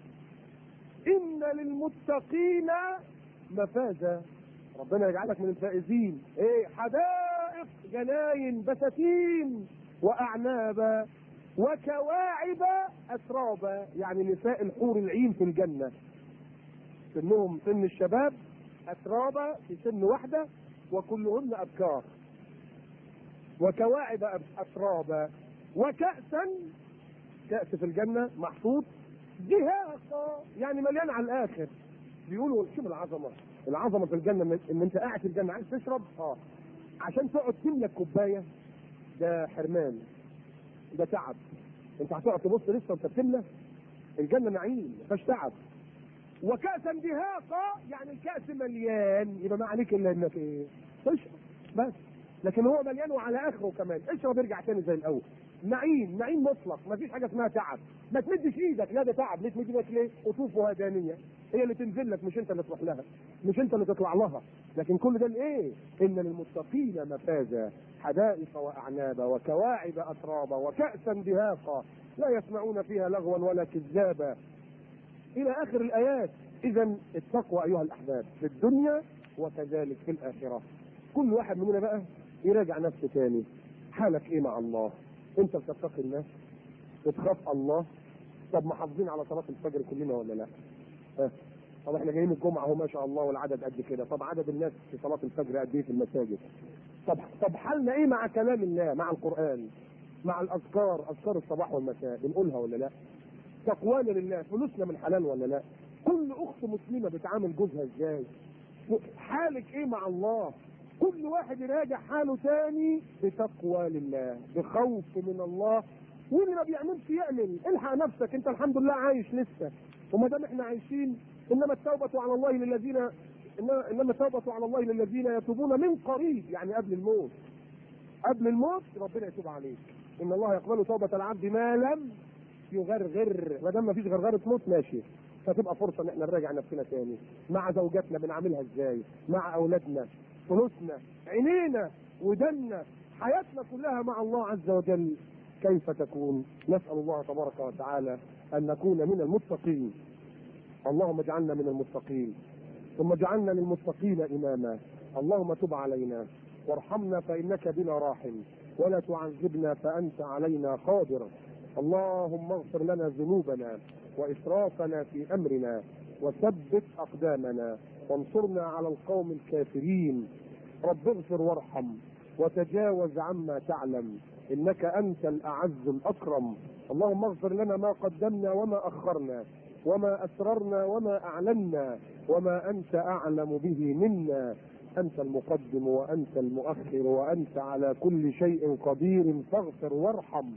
إن للمتقين مفازا ربنا يجعلك من الفائزين ايه حدائق جناين بساتين واعنابا وكواعب اترابا يعني نساء الحور العين في الجنه سنهم سن الشباب اترابا في سن واحده وكلهن ابكار وكواعب اترابا وكأسا كأس في الجنة محطوط دهاقة يعني مليان على الآخر بيقولوا شوف العظمة العظمة في الجنة إن أنت قاعد في الجنة عايز تشرب اه عشان تقعد تملك كوباية ده حرمان ده تعب أنت هتقعد تبص لسه وأنت بتملى الجنة نعيم ما فيهاش تعب وكأسا دهاقة يعني الكأس مليان يبقى ما عليك إلا إنك إيه تشرب بس لكن هو مليان وعلى آخره كمان اشرب ارجع تاني زي الأول نعيم نعيم مطلق ما فيش حاجه اسمها تعب ما تمدش ايدك لا ده تعب ليه تمد ايدك ليه قطوفها دانيه هي اللي تنزل لك مش انت اللي تروح لها مش انت اللي تطلع لها لكن كل ده الايه ان للمتقين مفازا حدائق واعنابا وكواعب اترابا وكاسا دهاقا لا يسمعون فيها لغوا ولا كذابا الى اخر الايات اذا التقوى ايها الاحباب في الدنيا وكذلك في الاخره كل واحد مننا بقى يراجع نفسه تاني حالك ايه مع الله انت بتتقي الله بتخاف الله طب محافظين على صلاه الفجر كلنا ولا لا؟ ها طب احنا جايين الجمعه اهو ما شاء الله والعدد قد كده طب عدد الناس في صلاه الفجر قد ايه في المساجد؟ طب طب حالنا ايه مع كلام الله مع القران مع الاذكار اذكار الصباح والمساء بنقولها ولا لا؟ تقوانا لله فلوسنا من حلال ولا لا؟ كل اخت مسلمه بتعامل جوزها ازاي؟ حالك ايه مع الله؟ كل واحد يراجع حاله تاني بتقوى لله بخوف من الله واللي ما بيعملش يعمل الحق نفسك انت الحمد لله عايش لسه وما دام احنا عايشين انما التوبه على الله للذين انما انما التوبه على الله للذين يتوبون من قريب يعني قبل الموت قبل الموت ربنا يتوب عليك ان الله يقبل توبه العبد ما لم يغرغر ما دام ما فيش غرغره موت ماشي فتبقى فرصه ان احنا نراجع نفسنا تاني مع زوجاتنا بنعملها ازاي مع اولادنا فلوسنا عينينا ودنا حياتنا كلها مع الله عز وجل كيف تكون نسأل الله تبارك وتعالى أن نكون من المتقين اللهم اجعلنا من المتقين ثم اجعلنا للمتقين إماما اللهم تب علينا وارحمنا فإنك بنا راحم ولا تعذبنا فأنت علينا قادر اللهم اغفر لنا ذنوبنا وإسرافنا في أمرنا وثبت أقدامنا وانصرنا على القوم الكافرين رب اغفر وارحم وتجاوز عما تعلم انك انت الاعز الاكرم اللهم اغفر لنا ما قدمنا وما اخرنا وما اسررنا وما اعلنا وما انت اعلم به منا انت المقدم وانت المؤخر وانت على كل شيء قدير فاغفر وارحم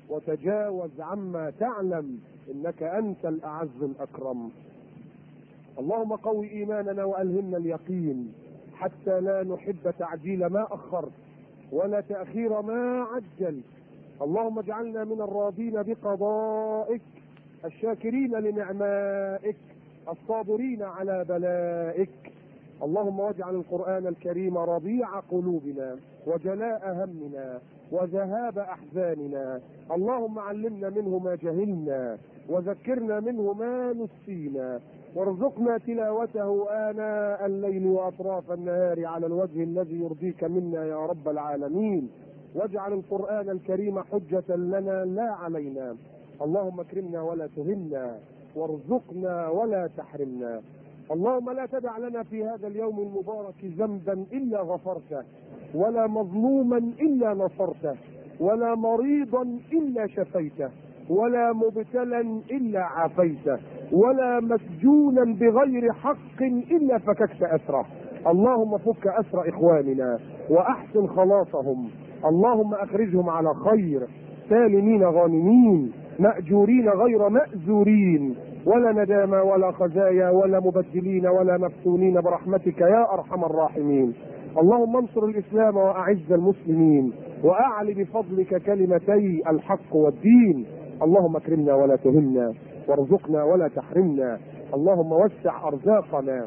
وتجاوز عما تعلم انك انت الاعز الاكرم اللهم قو ايماننا والهمنا اليقين حتى لا نحب تعجيل ما اخرت ولا تاخير ما عجلت اللهم اجعلنا من الراضين بقضائك الشاكرين لنعمائك الصابرين على بلائك اللهم واجعل القرآن الكريم ربيع قلوبنا وجلاء همنا وذهاب أحزاننا اللهم علمنا منه ما جهلنا وذكرنا منه ما نسينا وارزقنا تلاوته آناء الليل وأطراف النهار على الوجه الذي يرضيك منا يا رب العالمين واجعل القرآن الكريم حجة لنا لا علينا اللهم اكرمنا ولا تهنا وارزقنا ولا تحرمنا اللهم لا تدع لنا في هذا اليوم المبارك ذنبا الا غفرته ولا مظلوما الا نصرته ولا مريضا الا شفيته ولا مبتلا الا عافيته ولا مسجونا بغير حق الا فككت اسره اللهم فك اسر اخواننا واحسن خلاصهم اللهم اخرجهم على خير سالمين غانمين ماجورين غير مازورين ولا ندامة ولا خزايا ولا مبدلين ولا مفتونين برحمتك يا أرحم الراحمين اللهم انصر الإسلام وأعز المسلمين وأعل بفضلك كلمتي الحق والدين اللهم اكرمنا ولا تهنا وارزقنا ولا تحرمنا اللهم وسع أرزاقنا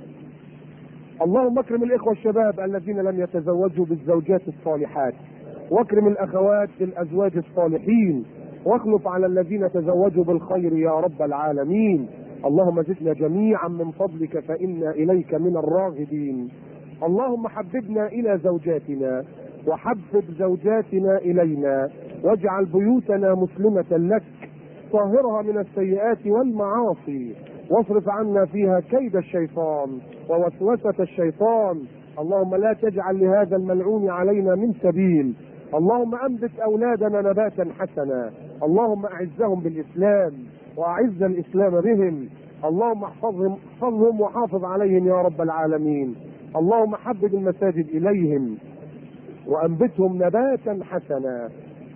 اللهم اكرم الإخوة الشباب الذين لم يتزوجوا بالزوجات الصالحات واكرم الأخوات بالأزواج الصالحين واخلف على الذين تزوجوا بالخير يا رب العالمين اللهم زدنا جميعا من فضلك فإنا إليك من الراغبين اللهم حببنا إلى زوجاتنا وحبب زوجاتنا إلينا واجعل بيوتنا مسلمة لك طهرها من السيئات والمعاصي واصرف عنا فيها كيد الشيطان ووسوسة الشيطان اللهم لا تجعل لهذا الملعون علينا من سبيل اللهم انبت اولادنا نباتا حسنا اللهم اعزهم بالاسلام واعز الاسلام بهم اللهم احفظهم احفظهم وحافظ عليهم يا رب العالمين اللهم حبب المساجد اليهم وانبتهم نباتا حسنا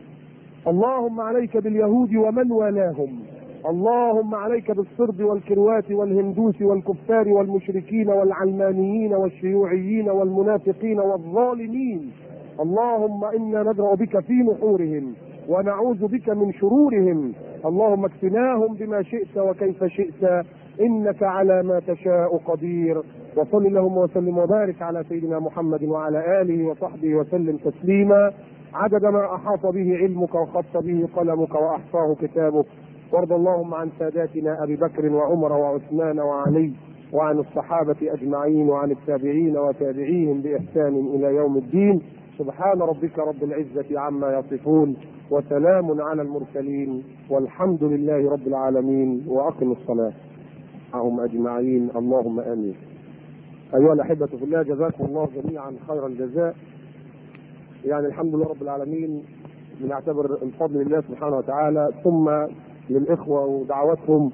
اللهم عليك باليهود ومن والاهم اللهم عليك بالصرب والكروات والهندوس والكفار والمشركين والعلمانيين والشيوعيين والمنافقين والظالمين اللهم انا ندرا بك في نحورهم ونعوذ بك من شرورهم اللهم اكفناهم بما شئت وكيف شئت انك على ما تشاء قدير وصل اللهم وسلم وبارك على سيدنا محمد وعلى اله وصحبه وسلم تسليما عدد ما احاط به علمك وخط به قلمك واحصاه كتابك وارض اللهم عن ساداتنا ابي بكر وعمر وعثمان وعلي وعن الصحابه اجمعين وعن التابعين وتابعيهم باحسان الى يوم الدين سبحان ربك رب العزة عما يصفون وسلام على المرسلين والحمد لله رب العالمين وأقم الصلاة معهم أجمعين اللهم آمين أيها الأحبة في الله جزاكم الله جميعا خير الجزاء يعني الحمد لله رب العالمين بنعتبر الفضل لله سبحانه وتعالى ثم للإخوة ودعواتهم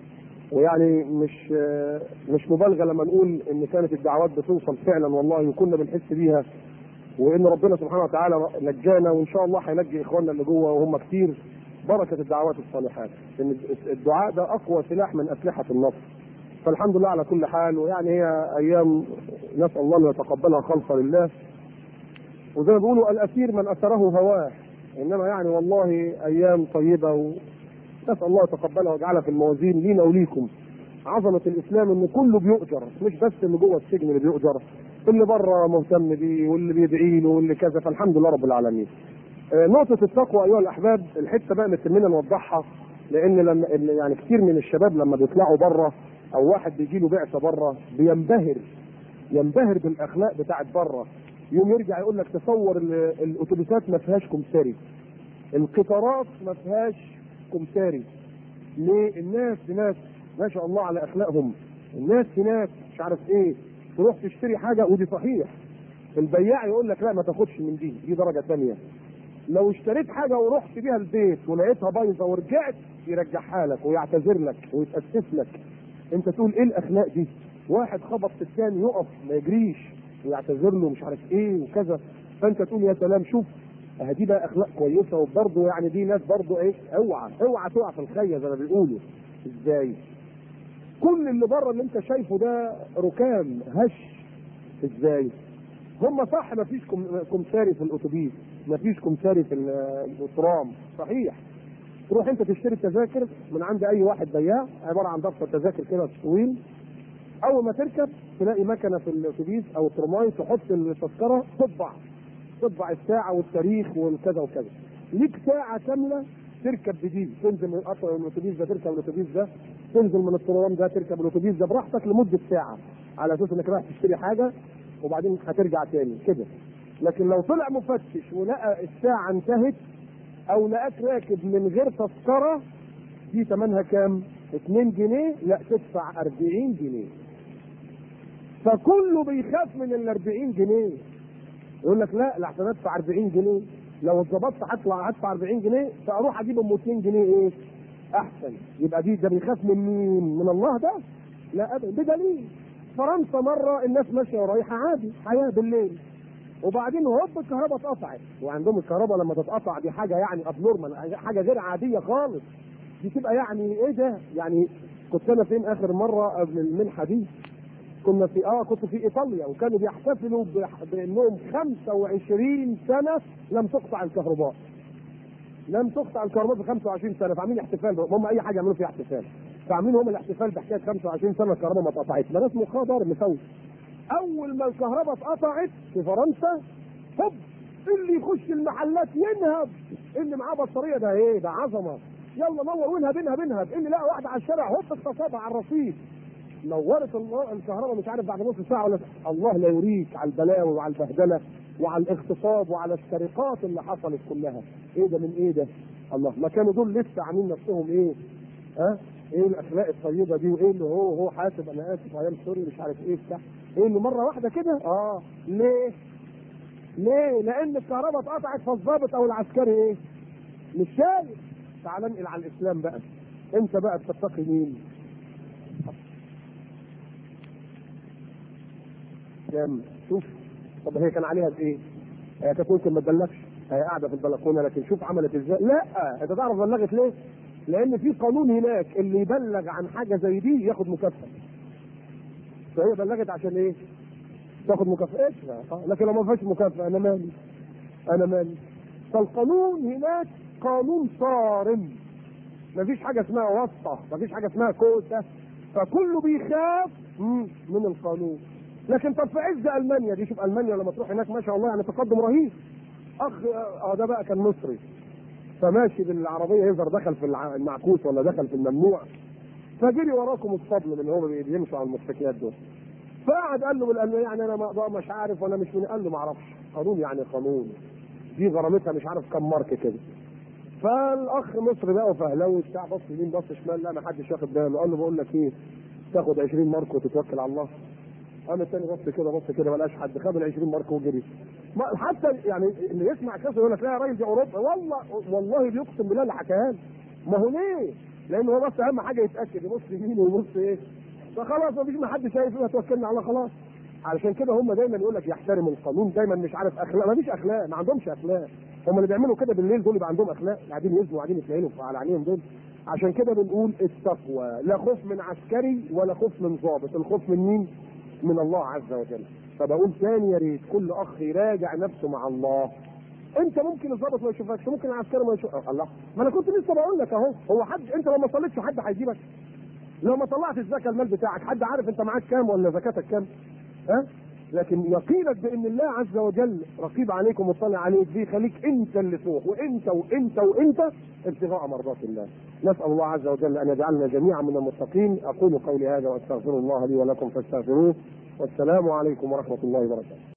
ويعني مش مش مبالغة لما نقول إن كانت الدعوات بتوصل فعلا والله وكنا بنحس بيها وان ربنا سبحانه وتعالى نجانا وان شاء الله هينجي اخواننا اللي جوه وهم كتير بركه الدعوات الصالحات ان الدعاء ده اقوى سلاح من اسلحه النصر فالحمد لله على كل حال ويعني هي ايام نسال الله ان يتقبلها خالصه لله وزي ما بيقولوا الاسير من اثره هواه انما يعني والله ايام طيبه ونسال الله يتقبلها ويجعلها في الموازين لينا وليكم عظمه الاسلام ان كله بيؤجر مش بس اللي جوه السجن اللي بيؤجر اللي بره مهتم بيه واللي بيدعي له واللي كذا فالحمد لله رب العالمين. آه نقطة التقوى أيها الأحباب الحتة بقى مهتمين نوضحها لأن لما يعني كتير من الشباب لما بيطلعوا بره أو واحد بيجي له بعثة بره بينبهر ينبهر بالأخلاق بتاعت بره يوم يرجع يقول لك تصور الأتوبيسات ما فيهاش كمساري القطارات ما فيهاش كمساري ليه؟ الناس ناس ما شاء الله على أخلاقهم الناس هناك مش عارف إيه تروح تشتري حاجه ودي صحيح البياع يقول لك لا ما تاخدش من دي دي درجه ثانيه لو اشتريت حاجه ورحت بيها البيت ولقيتها بايظه ورجعت يرجعها لك ويعتذر لك ويتاسف لك انت تقول ايه الاخلاق دي واحد خبط في الثاني يقف ما يجريش ويعتذر له مش عارف ايه وكذا فانت تقول يا سلام شوف دي بقى اخلاق كويسه وبرضه يعني دي ناس برضه ايه اوعى اوعى تقع في الخيه زي ما بيقولوا ازاي كل اللي بره اللي انت شايفه ده ركام هش ازاي هم صح ما فيش كمساري في الاتوبيس مفيش كمثاري في الترام صحيح تروح انت تشتري التذاكر من عند اي واحد بياع عباره عن دفتر تذاكر كده طويل اول ما تركب تلاقي مكنه في الاتوبيس او الترماي تحط التذكره تطبع تطبع الساعه والتاريخ والكذا وكذا ليك ساعه كامله تركب بدي تنزل من قطر من الاتوبيس ده تركب الاتوبيس ده تنزل من الترام ده تركب الاتوبيس ده براحتك لمده ساعه على اساس انك رايح تشتري حاجه وبعدين هترجع تاني كده لكن لو طلع مفتش ولقى الساعه انتهت او لقاك راكب من غير تذكره دي ثمنها كام؟ 2 جنيه لا تدفع 40 جنيه فكله بيخاف من ال 40 جنيه يقول لك لا لا احسن ادفع 40 جنيه لو اتظبطت هطلع هدفع 40 جنيه فاروح اجيب ام 2 جنيه ايه؟ احسن يبقى دي ده بيخاف من مين؟ من الله ده؟ لا ابدا بدليل فرنسا مره الناس ماشيه ورايحه عادي حياه بالليل وبعدين هوب الكهرباء اتقطعت وعندهم الكهرباء لما تتقطع دي حاجه يعني ابنورمال حاجه غير عاديه خالص دي تبقى يعني ايه ده يعني كنت انا فين اخر مره قبل المنحه دي كنا في اه كنت في ايطاليا وكانوا بيحتفلوا بح- بانهم 25 سنه لم تقطع الكهرباء لم تقطع الكهرباء في 25 سنه فعاملين احتفال هم اي حاجه يعملوا فيها احتفال فعاملين هم الاحتفال بحكايه 25 سنه الكهرباء ما اتقطعتش ده ناس مخابر مسوي اول ما الكهرباء اتقطعت في فرنسا هوب اللي يخش المحلات ينهب اللي معاه بطاريه ده ايه ده عظمه يلا نور وانهب انهب انهب اللي لقى واحده على الشارع هوب اغتصبها على الرصيف نورت الله الكهرباء مش عارف بعد نص ساعه ولا الله لا يريك على البلاوي وعلى البهدله وعلى الاغتصاب وعلى السرقات اللي حصلت كلها ايه ده من ايه ده الله ما كانوا دول لسه عاملين نفسهم ايه ها ايه الاخلاق الطيبه دي وايه اللي هو هو حاسب انا اسف ايام سوري مش عارف ايه بتاع ايه اللي مره واحده كده اه ليه ليه لان الكهرباء اتقطعت فالظابط او العسكري ايه مش شايف تعال انقل على الاسلام بقى انت بقى بتتقي مين كام شوف طب هي كان عليها بايه هي كانت ممكن ما تبلغش هي قاعده في البلكونه لكن شوف عملت ازاي لا انت تعرف بلغت ليه لان في قانون هناك اللي يبلغ عن حاجه زي دي ياخد مكافاه فهي بلغت عشان ايه تاخد مكافئتها آه، لكن لو ما فيهاش مكافاه انا مالي انا مالي فالقانون هناك قانون صارم مفيش حاجه اسمها واسطه مفيش حاجه اسمها كوسه فكله بيخاف مم، من القانون لكن طب في عز المانيا دي شوف المانيا لما تروح هناك ما شاء الله يعني تقدم رهيب اخ اه ده بقى كان مصري فماشي بالعربيه يظهر دخل في الع- المعكوس ولا دخل في الممنوع فجري وراكم الصبل من هو بيمشوا على الموتوسيكلات دول فقعد قال له بالألمانيا يعني انا ما- بقى مش عارف وانا مش من قال له ما اعرفش قانون يعني قانون دي غرامتها مش عارف كم مارك كده فالاخ مصري بقى وفهلاوي بتاع بص يمين بص شمال لا ما حدش واخد باله قال له بقول لك ايه تاخد 20 مارك وتتوكل على الله قام التاني بص كده بص كده ما لقاش حد خد ال 20 مارك وجري ما حتى يعني اللي يسمع كده يقول لك لا يا راجل دي اوروبا والله والله بيقسم بالله اللي حكاها لي. ما هو ليه؟ لان هو بس اهم حاجه يتاكد يبص يمين ويبص ايه فخلاص ما فيش ما حد شايف يبقى توكلنا على الله خلاص علشان كده هم دايما يقول لك يحترم القانون دايما مش عارف اخلاق ما فيش اخلاق ما عندهمش اخلاق هم اللي بيعملوا كده بالليل دول يبقى عندهم اخلاق قاعدين يزنوا وقاعدين يتلهلوا على عينيهم دول عشان كده بنقول التقوى لا خوف من عسكري ولا خوف من ضابط الخوف من مين من الله عز وجل فبقول تاني يا ريت كل اخ يراجع نفسه مع الله انت ممكن الضابط ما يشوفكش ممكن العسكري ما يشوفك الله ما انا كنت لسه بقول لك اهو هو حد انت لو ما صليتش حد هيجيبك لو ما طلعت الزكاه المال بتاعك حد عارف انت معاك كام ولا زكاتك كام ها لكن يقينك بان الله عز وجل رقيب عليك ومطلع عليك دي يخليك انت اللي تروح وانت وانت وانت ابتغاء مرضات الله نسال الله عز وجل ان يجعلنا جميعا من المتقين اقول قولي هذا واستغفر الله لي ولكم فاستغفروه والسلام عليكم ورحمه الله وبركاته